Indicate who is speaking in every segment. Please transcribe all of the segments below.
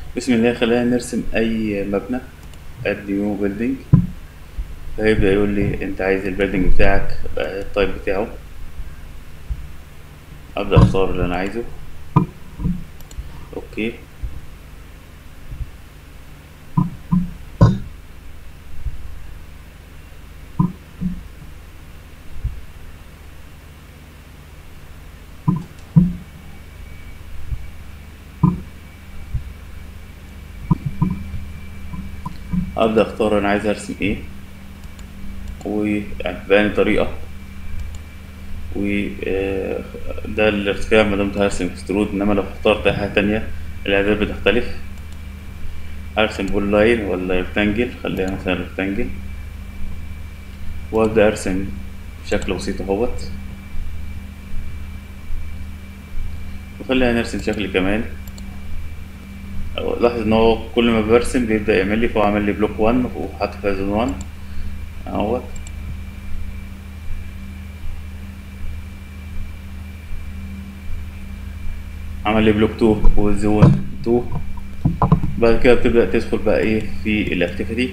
Speaker 1: بسم الله خلينا نرسم اي مبنى اد نيو بيلدينج فيبدأ يقول لي انت عايز البيلدينج بتاعك آه، التايب بتاعه ابدأ اختار اللي انا عايزه اوكي ابدأ اختار انا عايز ارسم ايه وبأني طريقة وده الارتفاع ما دمت هرسم اكسترود انما لو اخترت اي حاجة تانية الاعداد بتختلف ارسم بول لاين ولا ريكتانجل خليها مثلا ريكتانجل وابدأ ارسم بشكل بسيط اهوت وخلينا نرسم شكل كمان لاحظ ان هو كل ما برسم بيبدأ يعمل لي فهو عمل لي بلوك 1 وحاطط فيها زون 1 اهوت عمل لي بلوك 2 وزون 2 بعد كده بتبدأ تدخل بقى ايه في الاكتيفيتي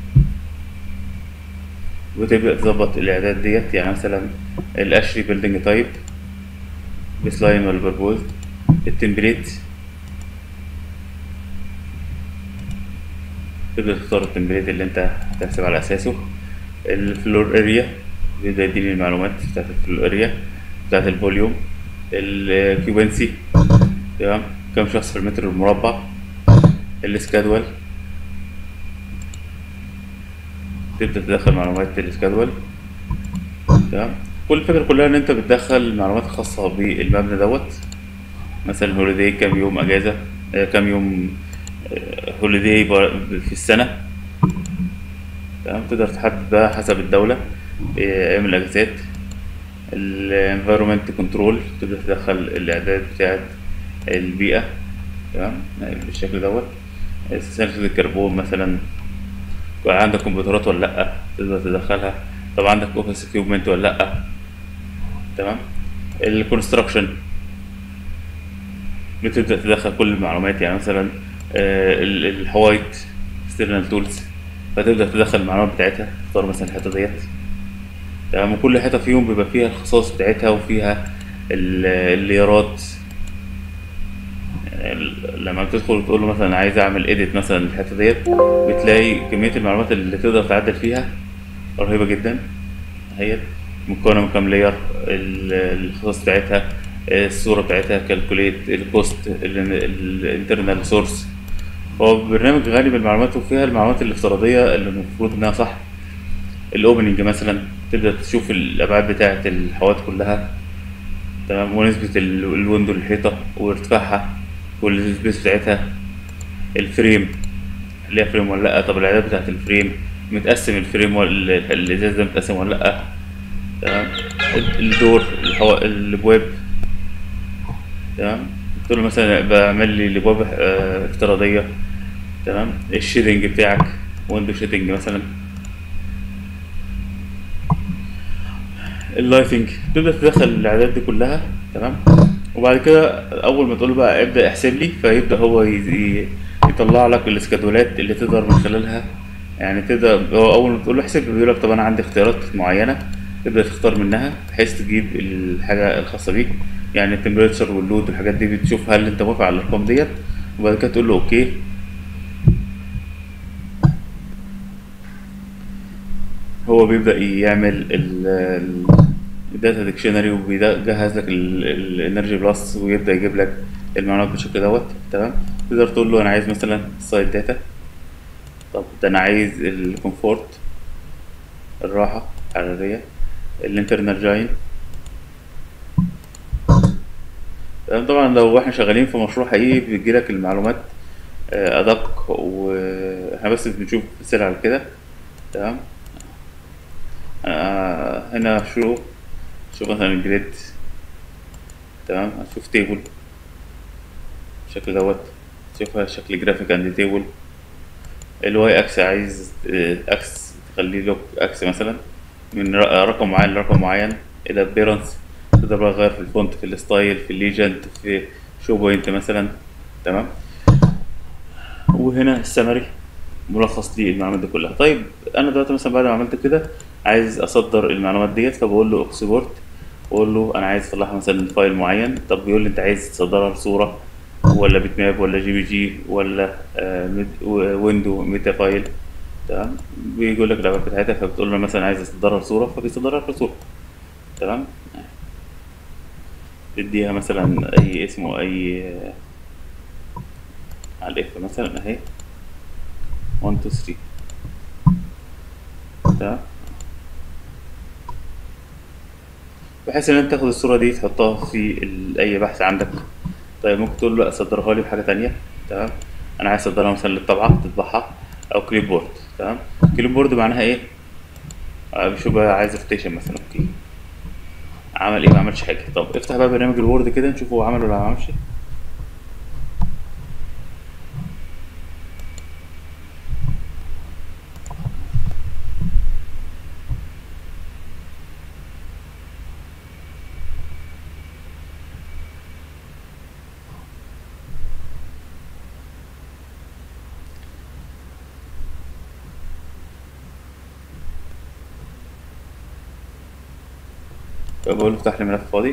Speaker 1: وتبدأ تظبط الإعداد ديت يعني مثلا الأشري بيلدينج تايب بسلاين ولا بربوز التمبليت تبدأ تختار التمبليت اللي انت هتحسب على أساسه الفلور اريا بيبدأ يديني المعلومات بتاعت الفلور اريا بتاعت الفوليوم الكيوبنسي تمام كم شخص في المتر المربع السكادول تبدأ تدخل معلومات السكادول تمام كل الفكرة كلها إن أنت بتدخل معلومات خاصة بالمبنى دوت مثلا هوليداي كام يوم أجازة آه، كام يوم هوليداي في السنة تمام تقدر تحدد بقى حسب الدولة آه، أيام الأجازات الانفيرومنت كنترول تقدر تدخل الإعداد بتاعت البيئة تمام بالشكل دوت سلسلة الكربون مثلا عندك كمبيوترات ولا لأ تقدر تدخلها طب عندك اوفيس اكيوبمنت ولا لأ تمام الكونستراكشن بتبدأ تدخل كل المعلومات يعني مثلا آه، ال- الهوايت اكسترنال تولز فتبدأ تدخل المعلومات بتاعتها تختار مثلا الحتة ديت تمام وكل حتة فيهم بيبقى فيها الخصائص بتاعتها وفيها ال- الليارات يعني ال- لما بتدخل وتقول له مثلا عايز اعمل اديت مثلا الحته ديت بتلاقي كميه المعلومات اللي تقدر تعدل فيها رهيبه جدا هي مكونه من كام لاير الخصائص بتاعتها الصوره بتاعتها كالكوليت الكوست الانترنال سورس هو برنامج غني بالمعلومات وفيها المعلومات الافتراضيه اللي المفروض انها صح الاوبننج مثلا تبدا تشوف الابعاد بتاعه الحوائط كلها تمام ونسبة ال- الويندو للحيطة وارتفاعها والسبيس بتاعتها الفريم ليها فريم ولا لأ طب الإعداد بتاعت الفريم متقسم الفريم ولا الإزاز ده متقسم ولا لأ تمام ال- الدور الهواء الأبواب تمام قلت له مثلا بعمل لي الأبواب آه، افتراضية تمام الشيدنج بتاعك ويندو شيدنج مثلا اللايتنج تبدا تدخل الاعداد دي كلها تمام وبعد كده اول ما تقول بقى ابدا احسب لي فيبدا هو ي- ي- يطلع لك الاسكادولات اللي تقدر من خلالها يعني تقدر هو اول ما تقول له احسب بيقول لك طب انا عندي اختيارات معينه تبدا تختار منها بحيث تجيب الحاجه الخاصه بيك يعني التمبريتشر واللود والحاجات دي بتشوف هل انت موافق على الارقام ديت وبعد كده تقول له اوكي هو بيبدأ يعمل الداتا ديكشنري وبيجهز لك الانرجي بلس ويبدأ يجيب لك المعلومات بالشكل دوت تمام تقدر تقول له انا عايز مثلا السايد داتا طب ده انا عايز الكومفورت الراحة الحرارية الانترنال جاين تمام طبعا لو احنا شغالين في مشروع حقيقي بيجيلك المعلومات آه، ادق واحنا بس بنشوف مثال على كده تمام آه هنا شو شوف مثلا الجريد تمام هتشوف تيبل بالشكل دوت شوفها شكل جرافيك عند تيبل الواي اكس عايز آه، اكس تخليه له اكس مثلا من ر- رقم معين لرقم معين الى بيرنس تقدر بقى تغير في الفونت في الستايل في الليجند في شو بوينت مثلا تمام وهنا السمري ملخص للمعلومات دي كلها طيب انا دلوقتي مثلا بعد ما عملت كده عايز اصدر المعلومات ديت فبقول له اكسبورت واقول له انا عايز اطلعها مثلا فايل معين طب بيقول لي انت عايز تصدرها لصوره ولا بيت ماب ولا جي بي جي ولا آه ميد- و- ويندو ميتا فايل تمام بيقول لك الأوراق بتاعتها فبتقول له مثلا عايز اصدرها لصوره فبيصدرها لك لصوره تمام تديها مثلا اي اسم واي آه، على الاف مثلا اهي 1 2 3 تمام بحيث ان انت تاخد الصورة دي تحطها في ال- اي بحث عندك طيب ممكن تقول له اصدرها لي بحاجة تانية تمام انا عايز اصدرها مثلا للطبعة تطبعها او كليب بورد تمام كليب بورد معناها ايه آه، بشوف بقى عايز روتيشن مثلا اوكي عمل ايه ما عملش حاجة طب افتح بقى برنامج الوورد كده نشوف هو عمل ولا ما عملش بقول له افتح لي ملف فاضي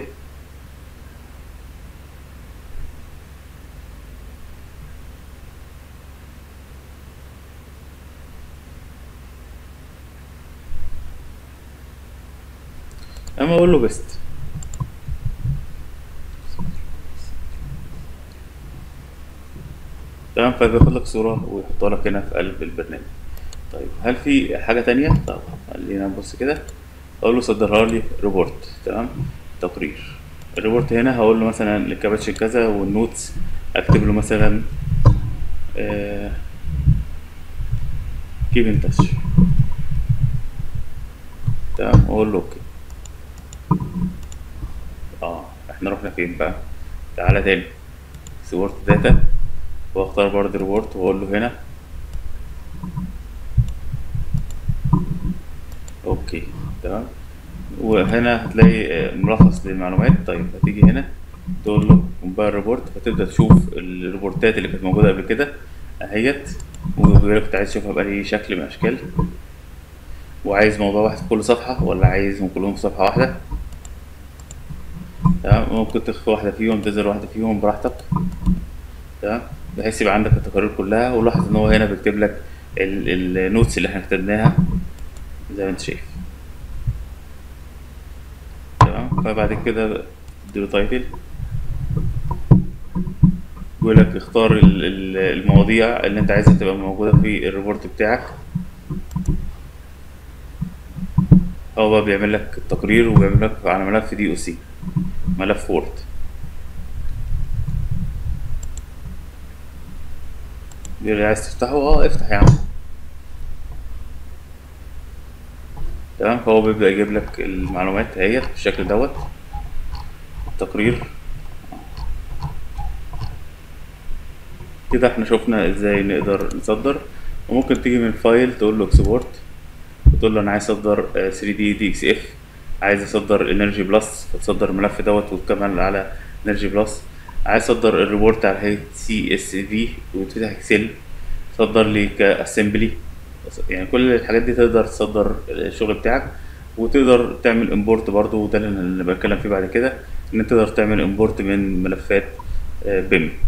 Speaker 1: اما اقول له بيست تمام فبياخد لك صورة ويحطها لك هنا في قلب البرنامج طيب هل في حاجة تانية؟ طب خلينا نبص كده اقول له صدرها لي ريبورت تمام تقرير الريبورت هنا هقول له مثلا الكابتشن كذا والنوتس اكتب له مثلا كيف انتش تمام اقول له اوكي اه احنا رحنا فين بقى تعالى تاني سورت داتا واختار برضه ريبورت واقول له هنا اوكي تمام وهنا هتلاقي آه، ملخص للمعلومات طيب هتيجي هنا تقول له كومبايل ريبورت فتبدا تشوف الريبورتات اللي كانت موجوده قبل كده اهيت وبيقول لك انت عايز تشوفها باي شكل من الاشكال وعايز موضوع واحد في كل صفحه ولا عايزهم كلهم في صفحه واحده تمام ممكن تخفي واحده فيهم تظهر واحده فيهم براحتك تمام بحيث يبقى عندك التقارير كلها ولاحظ ان هو هنا بيكتب لك ال- النوتس اللي احنا كتبناها زي ما انت شايف تمام فبعد كده تديله تايتل بيقول لك اختار ال- ال- المواضيع اللي انت عايزها تبقى موجودة في الريبورت بتاعك هو بقى بيعمل لك التقرير وبيعمل لك على ملف دي او سي ملف وورد بيقول لي عايز تفتحه اه افتح يا عم تمام فهو بيبدأ يجيب لك المعلومات اهيت بالشكل دوت التقرير كده احنا شفنا ازاي نقدر نصدر وممكن تيجي من فايل تقول له اكسبورت وتقول له انا عايز اصدر 3 دي دي اكس اف عايز اصدر انرجي بلس فتصدر الملف دوت وتكمل على انرجي بلس عايز اصدر الريبورت على هيئه سي اس في وتفتح اكسل صدر لي كاسمبلي يعني كل الحاجات دي تقدر تصدر الشغل بتاعك وتقدر تعمل امبورت برضو وده اللي بتكلم فيه بعد كده ان انت تقدر تعمل امبورت من ملفات بيم